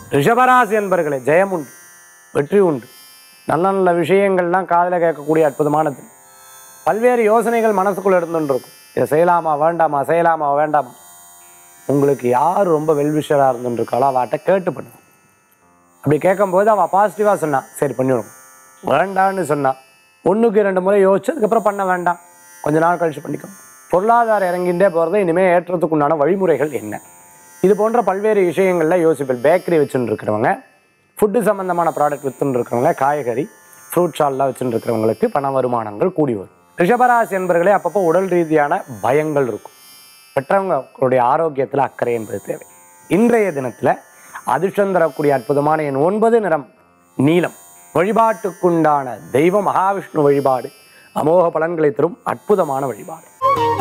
ரிஷபராசி என்பர்களே ஜெயம் உண்டு வெற்றி உண்டு நல்ல நல்ல விஷயங்கள்லாம் காதில் கேட்கக்கூடிய அற்புதமானது பல்வேறு யோசனைகள் மனசுக்குள்ள இருந்துட்டு இருக்கும் இதை செய்யலாமா வேண்டாமா செய்யலாமா வேண்டாமா உங்களுக்கு யார் ரொம்ப வெல்விஷராக இருந்துட்டு இருக்காளோ அவட்ட கேட்டு பண்ணுங்க அப்படி கேட்கும்போது அவள் பாசிட்டிவாக சொன்னா சரி பண்ணிவிடும் வேண்டான்னு சொன்னா ஒன்றுக்கு ரெண்டு முறை யோசிச்சு அதுக்கப்புறம் பண்ண வேண்டாம் கொஞ்ச நாள் கழிச்சு பண்ணிக்கோ பொருளாதாரம் இறங்கிட்டே போகிறது இனிமேல் ஏற்றத்துக்கு உண்டான வழிமுறைகள் என்ன இது போன்ற பல்வேறு விஷயங்களில் யோசிப்பல் பேக்கரி வச்சுட்டு இருக்கிறவங்க ஃபுட்டு சம்மந்தமான ப்ராடக்ட் வித்துன்னு இருக்கிறவங்க காய்கறி ஃப்ரூட் ஷால்லாம் வச்சுட்டு இருக்கிறவங்களுக்கு பண வருமானங்கள் கூடி வரும் ரிஷபராசி என்பர்களே அப்பப்போ உடல் ரீதியான பயங்கள் இருக்கும் பெற்றவங்களுடைய ஆரோக்கியத்தில் அக்கறை என்பது தேவை இன்றைய தினத்தில் அதிர்ஷ்டம் தரக்கூடிய அற்புதமான என் ஒன்பது நிறம் நீலம் வழிபாட்டுக்குண்டான தெய்வ மகாவிஷ்ணு வழிபாடு அமோக பலன்களை தரும் அற்புதமான வழிபாடு